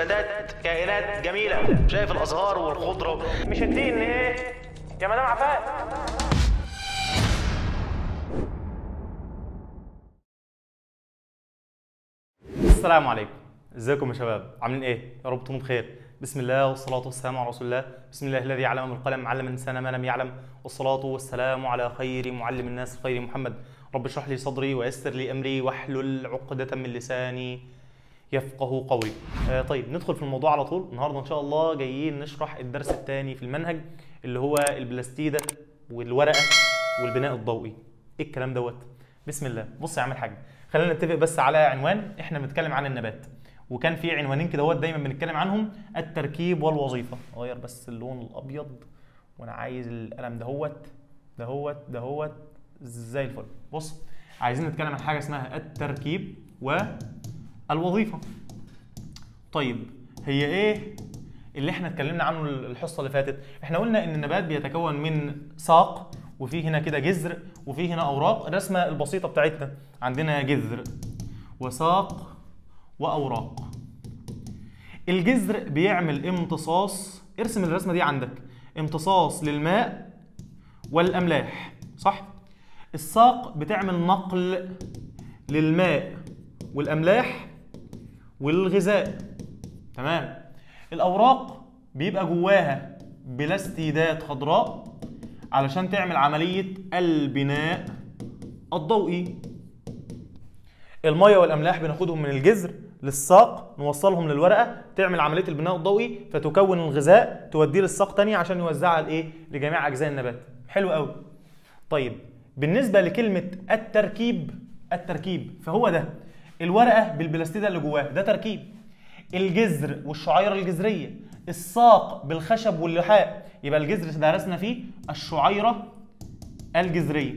نباتات كائنات جميله شايف الازهار والخضره مش الدين ايه يا مدام عفاف السلام عليكم ازيكم يا شباب عاملين ايه يا رب تكونوا بخير بسم الله والصلاة والسلام على رسول الله بسم الله الذي علم بالقلم علم الإنسان ما لم يعلم والصلاة والسلام على خير معلم الناس خير محمد رب اشرح لي صدري ويسر لي أمري واحلل عقدة من لساني يفقه قولي آه طيب ندخل في الموضوع على طول النهارده ان شاء الله جايين نشرح الدرس الثاني في المنهج اللي هو البلاستيدة والورقة والبناء الضوئي ايه الكلام دوت بسم الله بص يا عم الحاج خلينا نتفق بس على عنوان احنا بنتكلم عن النبات وكان في عنوانين كده دايما بنتكلم عنهم التركيب والوظيفه غير بس اللون الابيض وانا عايز القلم دهوت دهوت دهوت زي الفل بص عايزين نتكلم عن حاجه اسمها التركيب والوظيفه طيب هي ايه اللي احنا اتكلمنا عنه الحصه اللي فاتت احنا قلنا ان النبات بيتكون من ساق وفي هنا كده جذر وفي هنا اوراق الرسمه البسيطه بتاعتنا عندنا جذر وساق واوراق الجذر بيعمل امتصاص ارسم الرسمه دي عندك امتصاص للماء والاملاح صح الساق بتعمل نقل للماء والاملاح والغذاء تمام الاوراق بيبقى جواها بلاستيدات خضراء علشان تعمل عمليه البناء الضوئي الميه والاملاح بناخدهم من الجذر للساق نوصلهم للورقه تعمل عمليه البناء الضوئي فتكون الغذاء توديه للساق تاني عشان يوزعها لايه لجميع اجزاء النبات حلو قوي طيب بالنسبه لكلمه التركيب التركيب فهو ده الورقه بالبلاستيده اللي جواها ده تركيب الجذر والشعيره الجذريه الساق بالخشب واللحاء يبقى الجذر درسنا فيه الشعيره الجذريه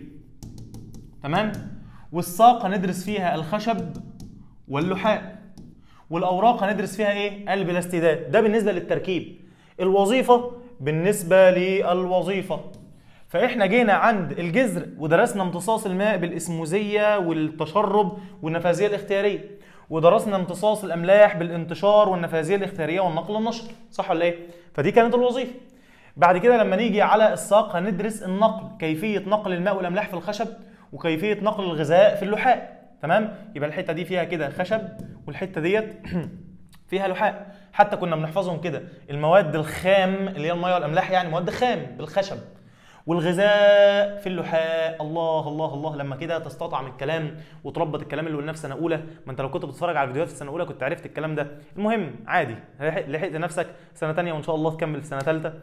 تمام والساق هندرس فيها الخشب واللحاء والاوراق هندرس فيها ايه البلاستيدات ده بالنسبه للتركيب الوظيفه بالنسبه للوظيفه فاحنا جينا عند الجذر ودرسنا امتصاص الماء بالاسموزيه والتشرب والنفاذيه الاختياريه ودرسنا امتصاص الاملاح بالانتشار والنفاذيه الاختياريه والنقل والنشر صح ولا ايه فدي كانت الوظيفه بعد كده لما نيجي على الساق هندرس النقل كيفيه نقل الماء والاملاح في الخشب وكيفيه نقل الغذاء في اللحاء تمام يبقى الحته دي فيها كده خشب والحته ديت فيها لحاء حتى كنا بنحفظهم كده المواد الخام اللي هي الميه والاملاح يعني مواد خام بالخشب والغذاء في اللحاء الله الله الله لما كده تستطعم الكلام وتربط الكلام اللي قلناه في سنه اولى ما انت لو كنت بتتفرج على الفيديوهات في سنه اولى كنت عرفت الكلام ده المهم عادي لحقت نفسك سنه ثانيه وان شاء الله تكمل في سنه ثالثه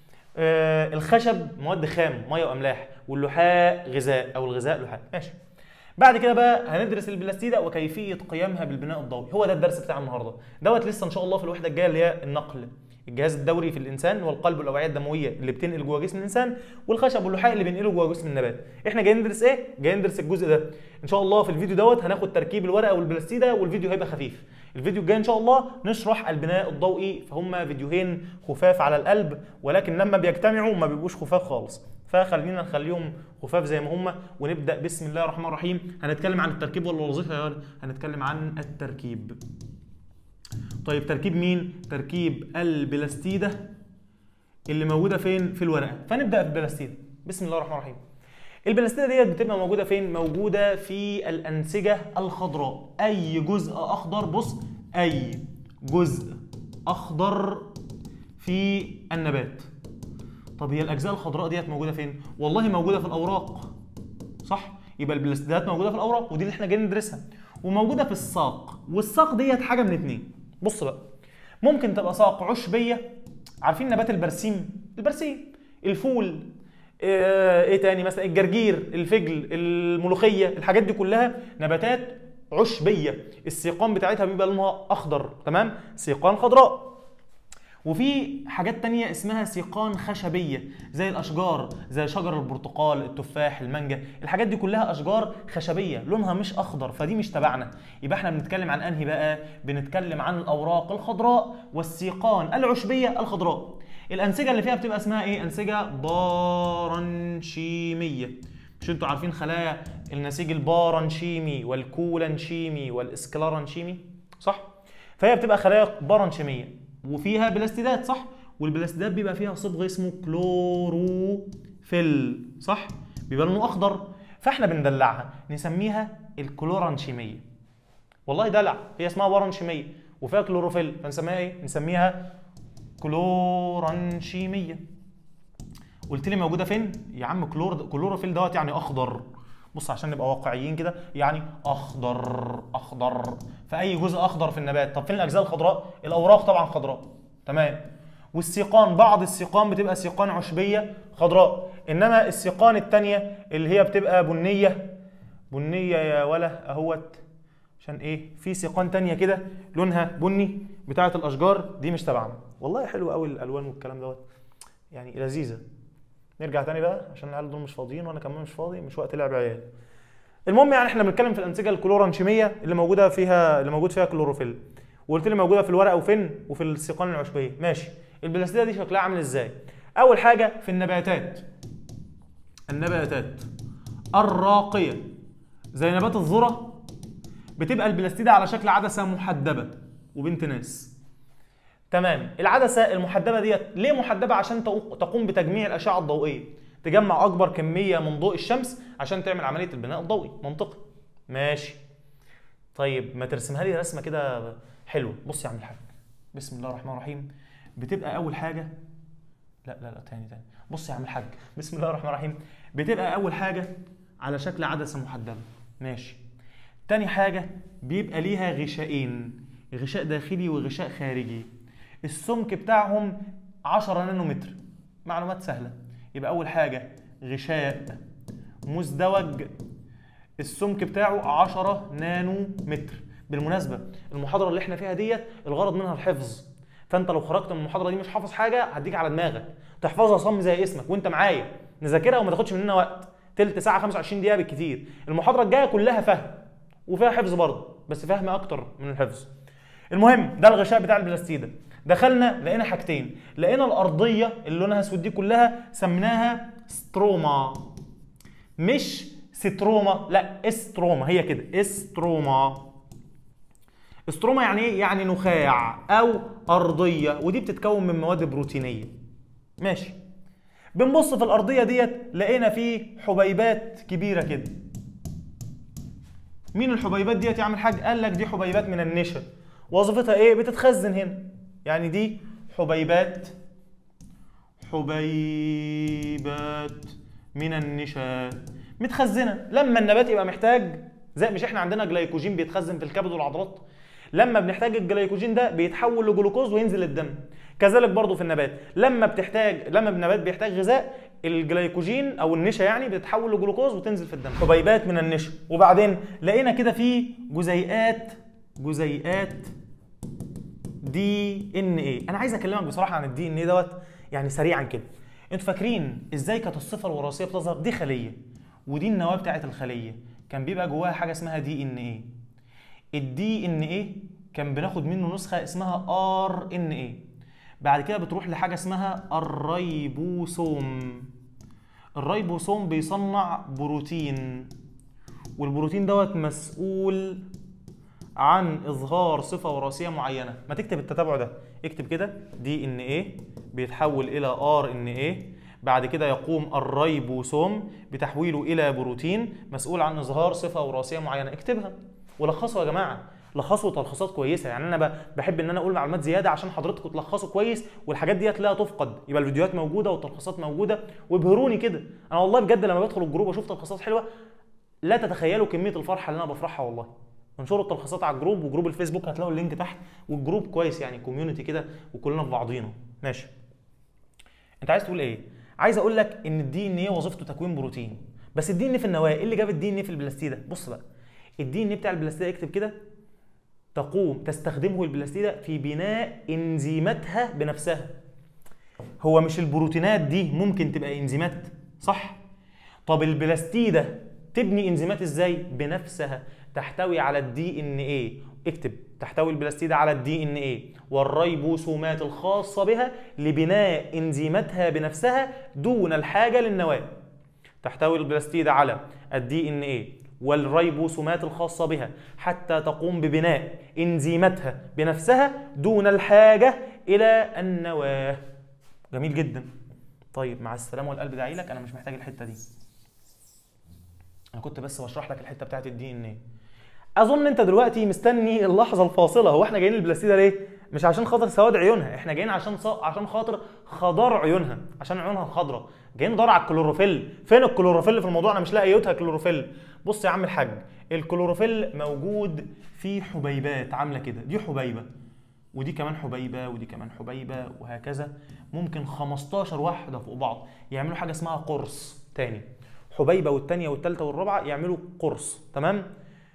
آه الخشب مواد خام ميه واملاح واللحاء غذاء او الغذاء لحاء ماشي بعد كده بقى هندرس البلاستيده وكيفيه قيامها بالبناء الضوئي هو ده الدرس بتاع النهارده دوت لسه ان شاء الله في الوحده الجايه اللي هي النقل الجهاز الدوري في الانسان والقلب والاوعيه الدمويه اللي بتنقل جوه جسم الانسان والخشب واللحاء اللي بينقله جوه جسم النبات احنا جايين ندرس ايه جايين ندرس الجزء ده ان شاء الله في الفيديو دوت هناخد تركيب الورقه والبلاستيده والفيديو هيبقى خفيف الفيديو الجاي ان شاء الله نشرح البناء الضوئي فهم فيديوهين خفاف على القلب ولكن لما بيجتمعوا ما بيبقوش خفاف خالص فخلينا نخليهم خفاف زي ما هم ونبدا بسم الله الرحمن الرحيم هنتكلم عن التركيب ولا الوظيفه يا هنتكلم عن التركيب طيب تركيب مين تركيب البلاستيده اللي موجوده فين في الورقه فنبدا بالبلاستيده بسم الله الرحمن الرحيم البلاستيده ديت بتبقى موجوده فين موجوده في الانسجه الخضراء اي جزء اخضر بص اي جزء اخضر في النبات طب هي الاجزاء الخضراء ديت موجوده فين والله موجوده في الاوراق صح يبقى البلاستيدات موجوده في الاوراق ودي اللي احنا جايين ندرسها وموجوده في الساق والساق ديت حاجه من اتنين بص بقى ممكن تبقى ساق عشبيه عارفين نبات البرسيم البرسيم الفول ايه تاني مثلا الجرجير الفجل الملوخيه الحاجات دي كلها نباتات عشبيه السيقان بتاعتها بيبقى لونها اخضر تمام سيقان خضراء وفي حاجات تانية اسمها سيقان خشبية زي الأشجار زي شجر البرتقال التفاح المانجا الحاجات دي كلها أشجار خشبية لونها مش أخضر فدي مش تبعنا يبقى احنا بنتكلم عن أنهي بقى بنتكلم عن الأوراق الخضراء والسيقان العشبية الخضراء الأنسجة اللي فيها بتبقى اسمها إيه أنسجة بارنشيمية مش انتوا عارفين خلايا النسيج البارنشيمي والكولنشيمي والاسكلارنشيمي صح فهي بتبقى خلايا بارنشيميه وفيها بلاستيدات صح والبلاستيدات بيبقى فيها صبغ اسمه كلوروفيل صح بيبقى لونه اخضر فاحنا بندلعها نسميها الكلورانشيميه والله دلع هي اسمها بارنشيميه وفيها كلوروفيل فنسميها ايه نسميها كلورانشيميه قلت لي موجوده فين يا عم كلور كلوروفيل دوت يعني اخضر بص عشان نبقى واقعيين كده يعني اخضر اخضر في اي جزء اخضر في النبات طب فين الاجزاء الخضراء الاوراق طبعا خضراء تمام والسيقان بعض السيقان بتبقى سيقان عشبيه خضراء انما السيقان التانية اللي هي بتبقى بنيه بنيه يا ولا اهوت عشان ايه في سيقان تانية كده لونها بني بتاعه الاشجار دي مش تبعنا والله حلو قوي الالوان والكلام دوت يعني لذيذه نرجع تاني بقى عشان العيال دول مش فاضيين وانا كمان مش فاضي مش وقت لعب عيال المهم يعني احنا بنتكلم في الانسجه الكلورانشيميه اللي موجوده فيها اللي موجود فيها كلوروفيل وقلت لي موجوده في الورقه وفين وفي السيقان العشبيه ماشي البلاستيده دي شكلها عامل ازاي اول حاجه في النباتات النباتات الراقيه زي نبات الذره بتبقى البلاستيده على شكل عدسه محدبه وبنت ناس تمام العدسه المحدبه ديت ليه محدبه عشان تقو- تقوم بتجميع الاشعه الضوئيه تجمع اكبر كميه من ضوء الشمس عشان تعمل عمليه البناء الضوئي منطقي ماشي طيب ما ترسمها لي رسمه كده حلوه بص يا عم الحاج بسم الله الرحمن الرحيم بتبقى اول حاجه لا لا لا تاني تاني بص يا عم الحاج بسم الله الرحمن الرحيم بتبقى اول حاجه على شكل عدسه محدبه ماشي تاني حاجه بيبقى ليها غشائين غشاء داخلي وغشاء خارجي السمك بتاعهم 10 نانومتر معلومات سهله يبقى اول حاجه غشاء مزدوج السمك بتاعه 10 نانو متر بالمناسبه المحاضره اللي احنا فيها ديت الغرض منها الحفظ فانت لو خرجت من المحاضره دي مش حافظ حاجه هديك على دماغك تحفظها صم زي اسمك وانت معايا نذاكرها وما تاخدش مننا وقت تلت ساعه 25 دقيقه بالكتير المحاضره الجايه كلها فهم وفيها حفظ برضه بس فهم اكتر من الحفظ المهم ده الغشاء بتاع البلاستيده دخلنا لقينا حاجتين لقينا الارضيه اللي لونها اسود دي كلها سميناها ستروما مش ستروما لا استروما هي كده استروما استروما يعني ايه يعني نخاع او ارضيه ودي بتتكون من مواد بروتينيه ماشي بنبص في الارضيه ديت لقينا فيه حبيبات كبيره كده مين الحبيبات ديت يا عم الحاج قال لك دي حبيبات من النشا وظيفتها ايه بتتخزن هنا يعني دي حبيبات حبيبات من النشا متخزنه لما النبات يبقى محتاج زي مش احنا عندنا جلايكوجين بيتخزن في الكبد والعضلات لما بنحتاج الجلايكوجين ده بيتحول لجلوكوز وينزل الدم كذلك برضو في النبات لما بتحتاج لما النبات بيحتاج غذاء الجلايكوجين او النشا يعني بتتحول لجلوكوز وتنزل في الدم حبيبات من النشا وبعدين لقينا كده في جزيئات جزيئات دي ان ايه انا عايز اكلمك بصراحه عن الدي ان ايه دوت يعني سريعا كده انتوا فاكرين ازاي كانت الصفه الوراثيه بتظهر دي خليه ودي النواه بتاعه الخليه كان بيبقى جواها حاجه اسمها دي ان ايه الدي ان ايه كان بناخد منه نسخه اسمها ار ان ايه بعد كده بتروح لحاجه اسمها الريبوسوم الريبوسوم بيصنع بروتين والبروتين دوت مسؤول عن اظهار صفه وراثيه معينه ما تكتب التتابع ده اكتب كده دي ان ايه بيتحول الى ار ان ايه بعد كده يقوم الريبوسوم بتحويله الى بروتين مسؤول عن اظهار صفه وراثيه معينه اكتبها ولخصوا يا جماعه لخصوا تلخيصات كويسه يعني انا ب- بحب ان انا اقول معلومات زياده عشان حضرتكم تلخصوا كويس والحاجات ديت لا تفقد يبقى الفيديوهات موجوده والتلخيصات موجوده وابهروني كده انا والله بجد لما بدخل الجروب واشوف تلخيصات حلوه لا تتخيلوا كميه الفرحه اللي انا بفرحها والله انشروا التلخيصات على الجروب وجروب الفيسبوك هتلاقوا اللينك تحت والجروب كويس يعني كوميونتي كده وكلنا في بعضينا ماشي انت عايز تقول ايه عايز اقول لك ان الدي ان ايه وظيفته تكوين بروتين بس الدي ان ايه في النواه ايه اللي جاب الدي ان ايه في البلاستيده بص بقى الدي ان ايه بتاع البلاستيده اكتب كده تقوم تستخدمه البلاستيده في بناء انزيماتها بنفسها هو مش البروتينات دي ممكن تبقى انزيمات صح طب البلاستيده تبني انزيمات ازاي بنفسها تحتوي على الدي ان ايه اكتب تحتوي البلاستيده على الدي ان ايه والريبوسومات الخاصه بها لبناء انزيماتها بنفسها دون الحاجه للنواه تحتوي البلاستيده على الدي ان ايه والريبوسومات الخاصة بها حتى تقوم ببناء إنزيماتها بنفسها دون الحاجة إلى النواة جميل جدا طيب مع السلامة والقلب داعي لك أنا مش محتاج الحتة دي أنا كنت بس بشرح لك الحتة بتاعت الدي إن إيه اظن انت دلوقتي مستني اللحظه الفاصله هو احنا جايين البلاستيده ليه مش عشان خاطر سواد عيونها احنا جايين عشان ص... عشان خاطر خضار عيونها عشان عيونها خضراء جايين ندور على الكلوروفيل فين الكلوروفيل في الموضوع انا مش لاقي ايوتها كلوروفيل بص يا عم الحاج الكلوروفيل موجود في حبيبات عامله كده دي حبيبه ودي كمان حبيبه ودي كمان حبيبه وهكذا ممكن 15 واحده فوق بعض يعملوا حاجه اسمها قرص تاني حبيبه والتانيه والتالته والرابعه يعملوا قرص تمام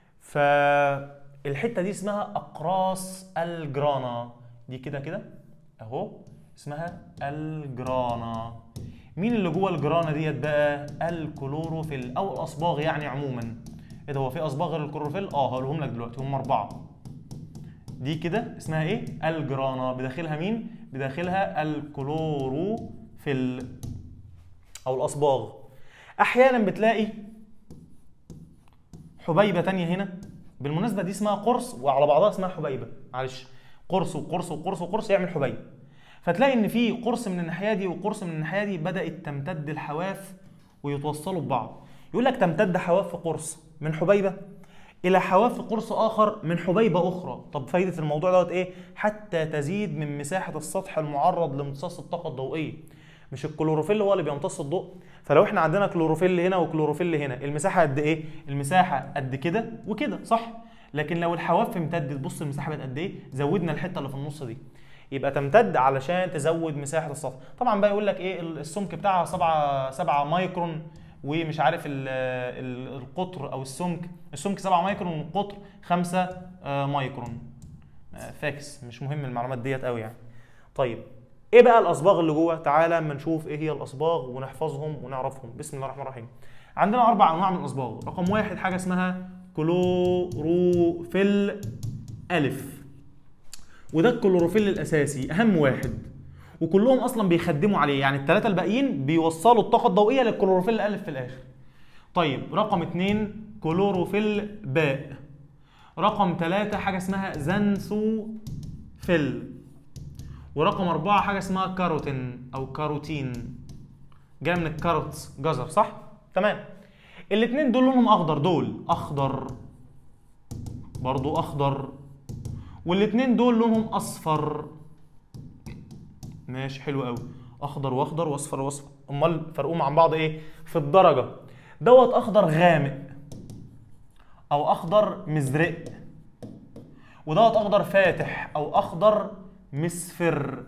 فالحته دي اسمها اقراص الجرانا دي كده كده اهو اسمها الجرانا مين اللي جوه الجرانا ديت بقى الكلوروفيل او الاصباغ يعني عموما ايه ده هو في اصباغ غير الكلوروفيل اه هقولهم لك دلوقتي هم اربعه دي كده اسمها ايه الجرانا بداخلها مين بداخلها الكلوروفيل او الاصباغ احيانا بتلاقي حبيبه تانية هنا بالمناسبه دي اسمها قرص وعلى بعضها اسمها حبيبه معلش قرص وقرص وقرص وقرص يعمل حبيبه فتلاقي ان في قرص من الناحيه دي وقرص من الناحيه دي بدات تمتد الحواف ويتوصلوا ببعض يقول لك تمتد حواف قرص من حبيبه الى حواف قرص اخر من حبيبه اخرى طب فايده الموضوع دوت ايه حتى تزيد من مساحه السطح المعرض لامتصاص الطاقه الضوئيه مش الكلوروفيل هو اللي بيمتص الضوء فلو احنا عندنا كلوروفيل هنا وكلوروفيل هنا المساحه قد ايه المساحه قد كده وكده صح لكن لو الحواف امتدت بص المساحه بقت قد ايه زودنا الحته اللي في النص دي يبقى تمتد علشان تزود مساحه السطح طبعا بقى يقول لك ايه السمك بتاعها 7 7 مايكرون ومش عارف ال ال القطر او السمك السمك 7 مايكرون والقطر 5 مايكرون فاكس مش مهم المعلومات ديت قوي يعني طيب ايه بقى الاصباغ اللي جوه تعالى اما نشوف ايه هي الاصباغ ونحفظهم ونعرفهم بسم الله الرحمن الرحيم عندنا اربع انواع من الاصباغ رقم واحد حاجه اسمها كلوروفيل الف وده الكلوروفيل الاساسي اهم واحد وكلهم اصلا بيخدموا عليه يعني الثلاثه الباقيين بيوصلوا الطاقه الضوئيه للكلوروفيل الالف في الاخر طيب رقم اتنين كلوروفيل باء رقم ثلاثة حاجة اسمها زنثوفيل ورقم أربعة حاجة اسمها كاروتين أو كاروتين جاي من الكاروت جزر صح؟ تمام الاتنين دول لونهم أخضر دول أخضر برضو أخضر والاتنين دول لونهم أصفر ماشي حلو قوي أخضر وأخضر وأصفر وأصفر أمال فرقهم عن بعض إيه؟ في الدرجة دوت أخضر غامق أو أخضر مزرق ودوت أخضر فاتح أو أخضر مصفر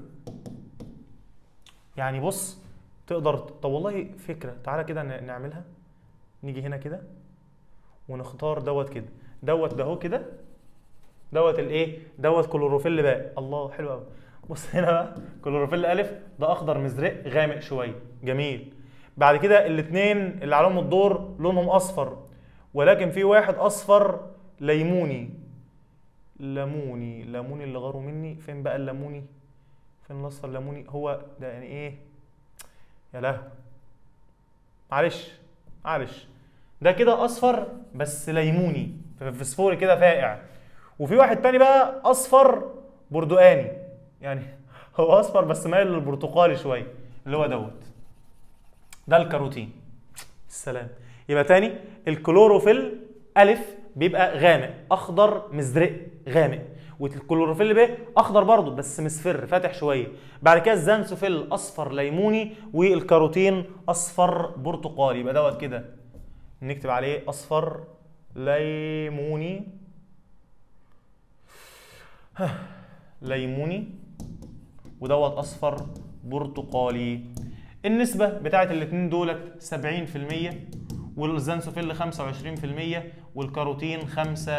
يعني بص تقدر طب والله فكره تعالى كده نعملها نيجي هنا كده ونختار دوت كده دوت ده هو كده دوت الايه دوت كلوروفيل باء الله حلو قوي بص هنا بقى كلوروفيل الف ده اخضر مزرق غامق شويه جميل بعد كده الاثنين اللي عليهم الدور لونهم اصفر ولكن في واحد اصفر ليموني ليموني ليموني اللي غاروا مني فين بقى الليموني فين الاصفر الليموني هو ده يعني ايه يا له معلش معلش ده كده اصفر بس ليموني فسفوري كده فاقع وفي واحد تاني بقى اصفر بردقاني يعني هو اصفر بس مايل للبرتقالي شويه اللي هو دوت ده الكاروتين السلام يبقى تاني الكلوروفيل الف بيبقى غامق اخضر مزرق غامق والكلوروفيل ب اخضر برضه بس مصفر فاتح شويه بعد كده الزنسوفيل اصفر ليموني والكاروتين اصفر برتقالي يبقى دوت كده نكتب عليه اصفر ليموني ليموني ودوت اصفر برتقالي النسبه بتاعت الاثنين دولت 70% والزنسوفيل 25% والكاروتين 5%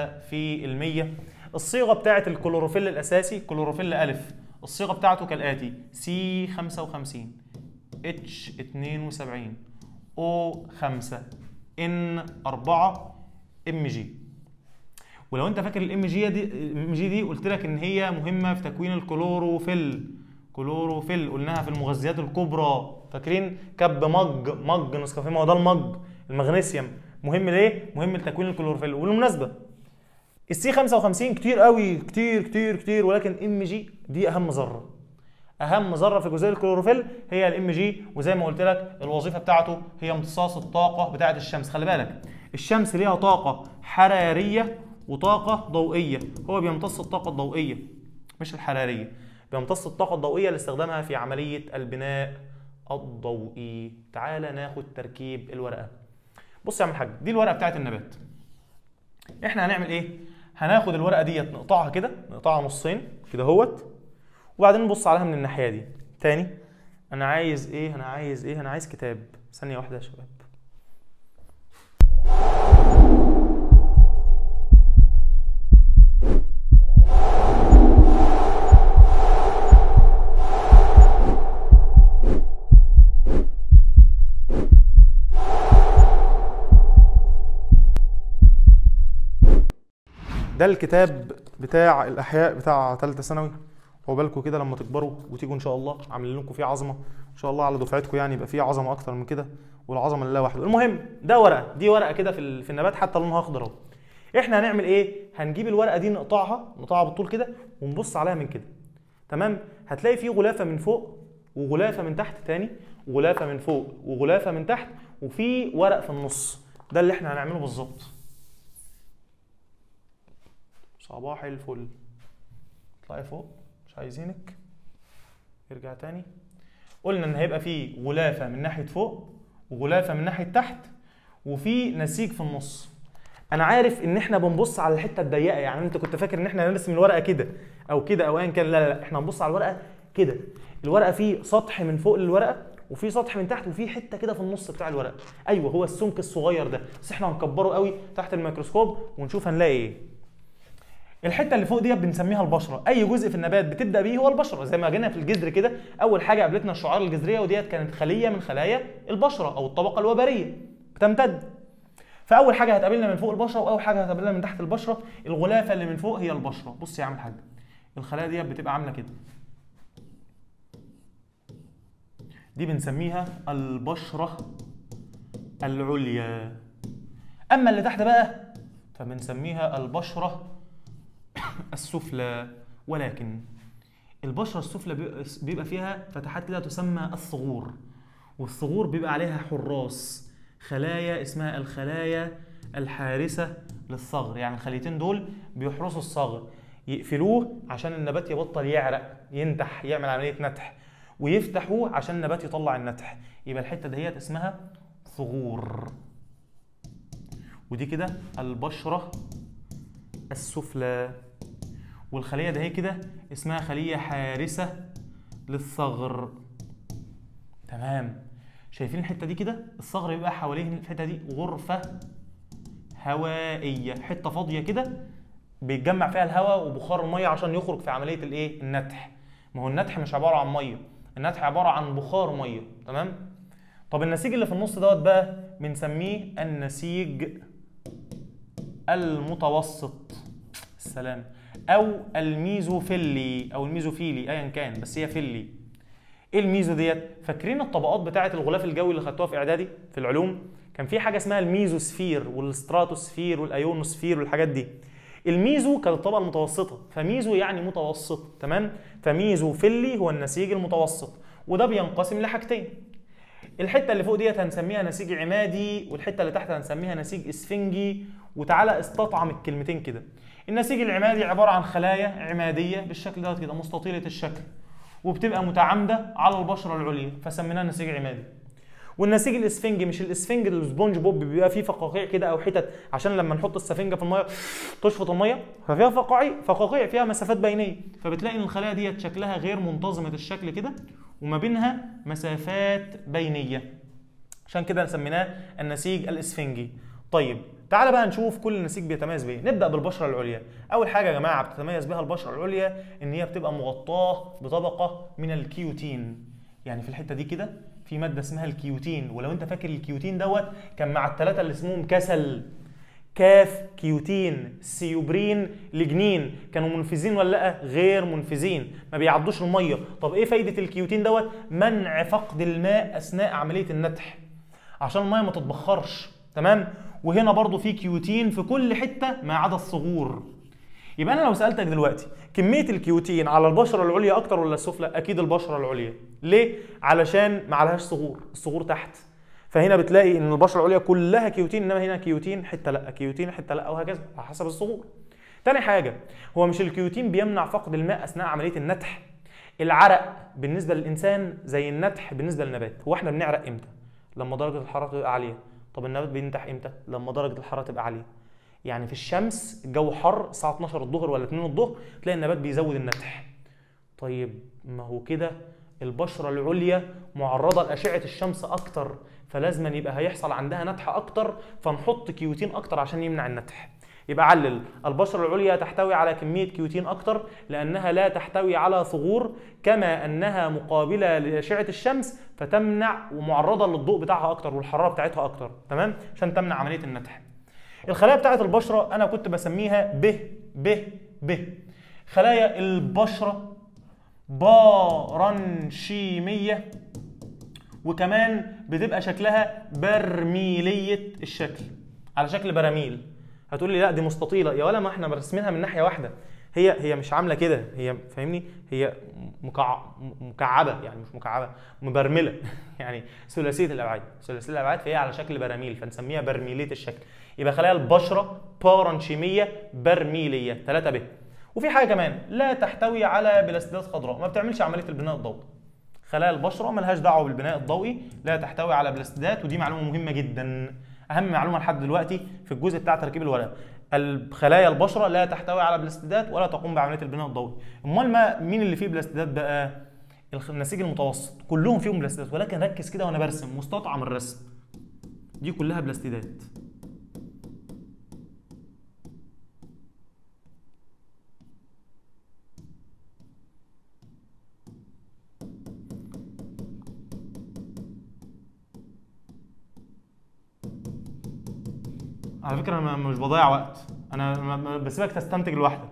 الصيغه بتاعت الكلوروفيل الاساسي كلوروفيل الف الصيغه بتاعته كالاتي سي 55 اتش 72 او 5 ان 4 ام جي ولو انت فاكر الام جي دي الام جي دي قلت لك ان هي مهمه في تكوين الكلوروفيل كلوروفيل قلناها في المغذيات الكبرى فاكرين كب مج مج نسكافيه ما هو ده المج المغنيسيوم مهم ليه مهم لتكوين الكلوروفيل وبالمناسبه السي 55 كتير قوي كتير كتير كتير ولكن ام جي دي اهم ذره اهم ذره في جزيء الكلوروفيل هي الام جي وزي ما قلت لك الوظيفه بتاعته هي امتصاص الطاقه بتاعه الشمس خلي بالك الشمس ليها طاقه حراريه وطاقه ضوئيه هو بيمتص الطاقه الضوئيه مش الحراريه بيمتص الطاقه الضوئيه لاستخدامها في عمليه البناء الضوئي تعال ناخد تركيب الورقه بص يا عم الحاج دي الورقه بتاعه النبات احنا هنعمل ايه هناخد الورقه ديت نقطعها كده نقطعها نصين كده اهوت وبعدين نبص عليها من الناحيه دي تاني انا عايز ايه انا عايز ايه انا عايز كتاب ثانيه واحده يا شباب ده الكتاب بتاع الاحياء بتاع ثالثه ثانوي عقبالكم كده لما تكبروا وتيجوا ان شاء الله عاملين لكم فيه عظمه ان شاء الله على دفعتكم يعني يبقى فيه عظمه اكتر من كده والعظمه لله وحده المهم ده ورقه دي ورقه كده في ال- في النبات حتى لونها اخضر اهو احنا هنعمل ايه هنجيب الورقه دي نقطعها نقطعها بالطول كده ونبص عليها من كده تمام هتلاقي فيه غلافه من فوق وغلافه من تحت تاني وغلافه من فوق وغلافه من تحت وفي ورق في النص ده اللي احنا هنعمله بالظبط صباح الفل اطلعي فوق مش عايزينك ارجع تاني قلنا ان هيبقى فيه غلافه من ناحيه فوق وغلافه من ناحيه تحت وفي نسيج في النص انا عارف ان احنا بنبص على الحته الضيقه يعني انت كنت فاكر ان احنا هنرسم الورقه كده او كده او ايا كان لا لا لا احنا هنبص على الورقه كده الورقه فيه سطح من فوق للورقه وفي سطح من تحت وفي حته كده في النص بتاع الورقه ايوه هو السمك الصغير ده بس احنا هنكبره قوي تحت الميكروسكوب ونشوف هنلاقي ايه الحته اللي فوق ديت بنسميها البشره اي جزء في النبات بتبدا بيه هو البشره زي ما جينا في الجذر كده اول حاجه قابلتنا الشعار الجذريه وديت كانت خليه من خلايا البشره او الطبقه الوبريه بتمتد فاول حاجه هتقابلنا من فوق البشره واول حاجه هتقابلنا من تحت البشره الغلافه اللي من فوق هي البشره بص يا عم الحاج الخلايا ديت بتبقى عامله كده دي بنسميها البشره العليا اما اللي تحت بقى فبنسميها البشره السفلى ولكن البشرة السفلى بيبقى- بيبقى فيها فتحات كده تسمى الثغور والثغور بيبقى عليها حراس خلايا اسمها الخلايا الحارسة للثغر يعني الخليتين دول بيحرسوا الثغر يقفلوه عشان النبات يبطل يعرق ينتح يعمل عملية نتح ويفتحوه عشان النبات يطلع النتح يبقى الحتة دهيت اسمها ثغور ودي كده البشرة السفلى والخلية ده هي كده اسمها خلية حارسة للثغر تمام شايفين الحتة دي كده الثغر بيبقى حواليه الحتة دي غرفة هوائية حتة فاضية كده بيتجمع فيها الهواء وبخار المية عشان يخرج في عملية الايه النتح ما هو النتح مش عبارة عن مية النتح عبارة عن بخار مية تمام طب النسيج اللي في النص دوت بقى بنسميه النسيج المتوسط السلام او الميزوفيلي او الميزوفيلي ايا كان بس هي فيلي ايه الميزو ديت فاكرين الطبقات بتاعه الغلاف الجوي اللي خدتوها في اعدادي في العلوم كان في حاجه اسمها الميزوسفير والستراتوسفير والايونوسفير والحاجات دي الميزو كانت الطبقه المتوسطه فميزو يعني متوسط تمام فميزوفيلي هو النسيج المتوسط وده بينقسم لحاجتين الحته اللي فوق ديت هنسميها نسيج عمادي والحته اللي تحت هنسميها نسيج اسفنجي وتعالى استطعم الكلمتين كده النسيج العمادي عباره عن خلايا عماديه بالشكل دوت كده مستطيله الشكل وبتبقى متعامده على البشره العليا فسميناها نسيج عمادي والنسيج الاسفنجي مش الاسفنج السبونج بوب بيبقى فيه فقاقيع كده او حتت عشان لما نحط السفنجه في الميه تشفط الميه ففيها فقاقيع فقاقيع فيها مسافات بينيه فبتلاقي ان الخلايا ديت شكلها غير منتظمه الشكل كده وما بينها مسافات بينيه عشان كده سميناه النسيج الاسفنجي طيب تعال بقى نشوف كل نسيج بيتميز بايه نبدا بالبشره العليا اول حاجه يا جماعه بتتميز بها البشره العليا ان هي بتبقى مغطاه بطبقه من الكيوتين يعني في الحته دي كده في ماده اسمها الكيوتين ولو انت فاكر الكيوتين دوت كان مع الثلاثه اللي اسمهم كسل كاف كيوتين سيوبرين لجنين كانوا منفذين ولا لا غير منفذين ما بيعدوش الميه طب ايه فايده الكيوتين دوت منع فقد الماء اثناء عمليه النتح عشان الميه ما تتبخرش تمام وهنا برضو في كيوتين في كل حته ما عدا الصغور يبقى انا لو سالتك دلوقتي كميه الكيوتين على البشره العليا اكتر ولا السفلى اكيد البشره العليا ليه علشان ما عليهاش صغور الصغور تحت فهنا بتلاقي ان البشره العليا كلها كيوتين انما هنا كيوتين حته لا كيوتين حته لا وهكذا على حسب الصغور تاني حاجه هو مش الكيوتين بيمنع فقد الماء اثناء عمليه النتح العرق بالنسبه للانسان زي النتح بالنسبه للنبات هو احنا بنعرق امتى لما درجه الحراره تبقى عاليه طب النبات بينتح امتى لما درجه الحراره تبقى عاليه يعني في الشمس الجو حر الساعه 12 الظهر ولا 2 الظهر تلاقي النبات بيزود النتح طيب ما هو كده البشره العليا معرضه لاشعه الشمس اكتر فلازما يبقى هيحصل عندها نتح اكتر فنحط كيوتين اكتر عشان يمنع النتح يبقى علل البشره العليا تحتوي على كميه كيوتين اكتر لانها لا تحتوي على ثغور كما انها مقابله لاشعه الشمس فتمنع ومعرضه للضوء بتاعها اكتر والحراره بتاعتها اكتر تمام عشان تمنع عمليه النتح الخلايا بتاعت البشره انا كنت بسميها ب ب ب خلايا البشره بارنشيميه وكمان بتبقى شكلها برميليه الشكل على شكل براميل هتقول لي لا دي مستطيله يا ولا ما احنا مرسمينها من ناحيه واحده هي هي مش عامله كده هي فاهمني هي مكع... مكعبه يعني مش مكعبه مبرمله يعني ثلاثيه الابعاد ثلاثيه الابعاد فهي على شكل براميل فنسميها برميليه الشكل يبقى خلايا البشره بارنشيميه برميليه 3 ب وفي حاجه كمان لا تحتوي على بلاستيدات خضراء ما بتعملش عمليه البناء الضوئي خلايا البشره ملهاش دعوه بالبناء الضوئي لا تحتوي على بلاستيدات ودي معلومه مهمه جدا اهم معلومه لحد دلوقتي في الجزء بتاع تركيب الورقه خلايا البشره لا تحتوي على بلاستيدات ولا تقوم بعمليه البناء الضوئي امال ما مين اللي فيه بلاستيدات بقى النسيج المتوسط كلهم فيهم بلاستيدات ولكن ركز كده وانا برسم مستطعم الرسم دي كلها بلاستيدات على فكره انا مش بضيع وقت انا بسيبك تستنتج لوحدك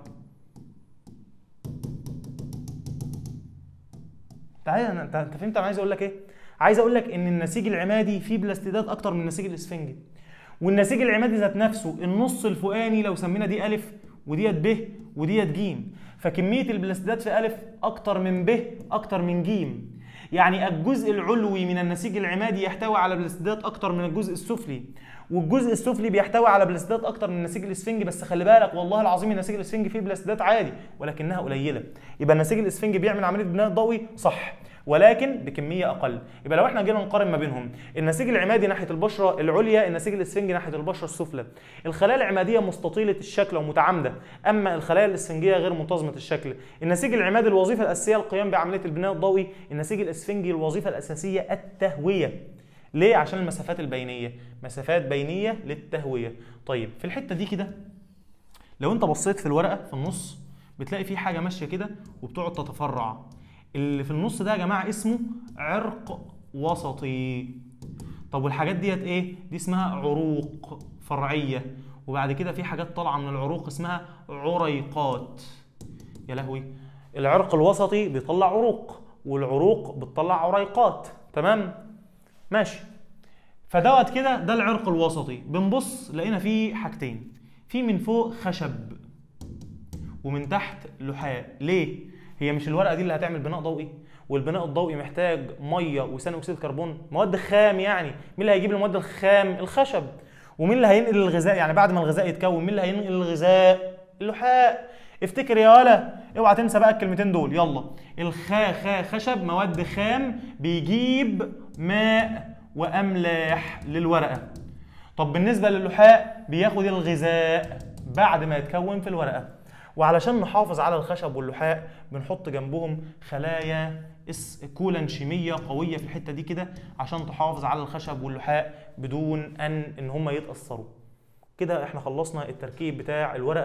تعالى انت انت فهمت انا عايز اقول لك ايه عايز اقول لك ان النسيج العمادي فيه بلاستيدات اكتر من النسيج الاسفنجي والنسيج العمادي ذات نفسه النص الفوقاني لو سمينا دي الف وديت ب وديت ج فكميه البلاستيدات في الف اكتر من ب اكتر من ج يعني الجزء العلوي من النسيج العمادي يحتوي على بلاستيدات اكتر من الجزء السفلي والجزء السفلي بيحتوي على بلاستيدات اكتر من النسيج الاسفنجي بس خلي بالك والله العظيم النسيج الاسفنجي فيه بلاستيدات عادي ولكنها قليله يبقى النسيج الاسفنجي بيعمل عمليه بناء ضوئي صح ولكن بكميه اقل يبقى لو احنا جينا نقارن ما بينهم النسيج العمادي ناحيه البشره العليا النسيج الاسفنجي ناحيه البشره السفلى الخلايا العماديه مستطيله الشكل ومتعامده اما الخلايا الاسفنجيه غير منتظمه الشكل النسيج العمادي الوظيفه الاساسيه القيام بعمليه البناء الضوئي النسيج الاسفنجي الوظيفه الاساسيه التهويه ليه عشان المسافات البينيه مسافات بينيه للتهويه طيب في الحته دي كده لو انت بصيت في الورقه في النص بتلاقي في حاجه ماشيه كده وبتقعد تتفرع اللي في النص ده يا جماعه اسمه عرق وسطي طب والحاجات ديت ايه دي اسمها عروق فرعيه وبعد كده في حاجات طالعه من العروق اسمها عريقات يا لهوي العرق الوسطي بيطلع عروق والعروق بتطلع عريقات تمام ماشي فدوت كده ده العرق الوسطي بنبص لقينا فيه حاجتين في من فوق خشب ومن تحت لحاء ليه هي مش الورقه دي اللي هتعمل بناء ضوئي والبناء الضوئي محتاج ميه وثاني اكسيد كربون مواد خام يعني مين اللي هيجيب المواد الخام الخشب ومين اللي هينقل الغذاء يعني بعد ما الغذاء يتكون مين اللي هينقل الغذاء اللحاء افتكر يا ولا اوعى تنسى بقى الكلمتين دول يلا الخا خا خشب مواد خام بيجيب ماء واملاح للورقه طب بالنسبه للحاء بياخد الغذاء بعد ما يتكون في الورقه وعلشان نحافظ على الخشب واللحاء بنحط جنبهم خلايا اس كولانشيميه قويه في الحته دي كده عشان تحافظ على الخشب واللحاء بدون ان ان هم يتاثروا كده احنا خلصنا التركيب بتاع الورقه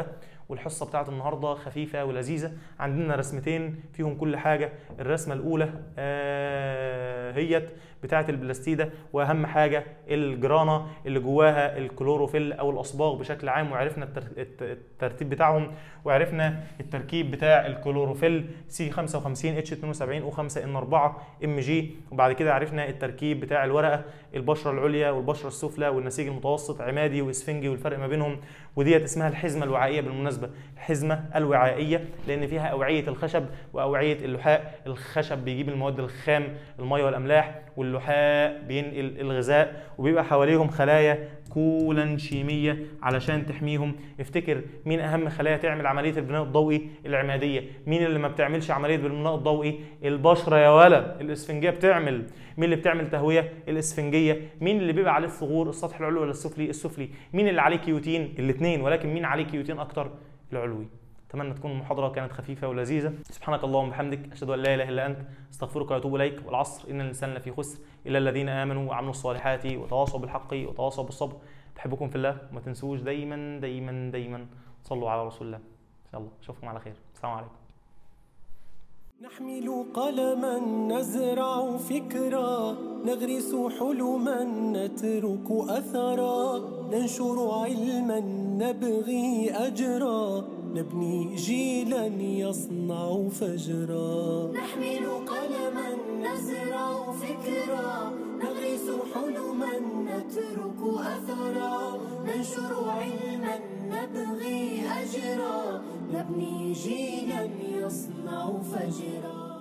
والحصه بتاعت النهارده خفيفه ولذيذه عندنا رسمتين فيهم كل حاجه الرسمه الاولى آه هيت بتاعت البلاستيده واهم حاجه الجرانا اللي جواها الكلوروفيل او الاصباغ بشكل عام وعرفنا التر- الت- الترتيب بتاعهم وعرفنا التركيب بتاع الكلوروفيل سي 55 اتش 72 و5 ان 4 ام جي وبعد كده عرفنا التركيب بتاع الورقه البشره العليا والبشره السفلى والنسيج المتوسط عمادي واسفنجي والفرق ما بينهم وديت اسمها الحزمه الوعائيه بالمناسبه الحزمه الوعائيه لان فيها اوعيه الخشب واوعيه اللحاء الخشب بيجيب المواد الخام الميه والاملاح واللحاء بينقل الغذاء وبيبقى حواليهم خلايا كولانشيميه علشان تحميهم افتكر مين اهم خلايا تعمل عمليه البناء الضوئي العماديه مين اللي ما بتعملش عمليه البناء الضوئي البشره يا ولا الاسفنجيه بتعمل مين اللي بتعمل تهويه الاسفنجيه مين اللي بيبقى عليه الثغور السطح العلوي ولا السفلي السفلي مين اللي عليه كيوتين الاثنين ولكن مين عليه كيوتين اكتر العلوي اتمنى تكون المحاضره كانت خفيفه ولذيذه سبحانك اللهم وبحمدك اشهد ان لا اله الا انت استغفرك واتوب اليك والعصر ان الانسان لفي خسر الا الذين امنوا وعملوا الصالحات وتواصوا بالحق وتواصوا بالصبر بحبكم في الله وما تنسوش دايما دايما دايما صلوا على رسول الله ان شاء الله اشوفكم على خير السلام عليكم نحمل قلما نزرع فكرا نغرس حلما نترك اثرا ننشر علما نبغي اجرا نبني جيلا يصنع فجرا نحمل قلما نزرع فكرا نغرس حلما نترك أثرا ننشر علما نبغي أجرا نبني جيلا يصنع فجرا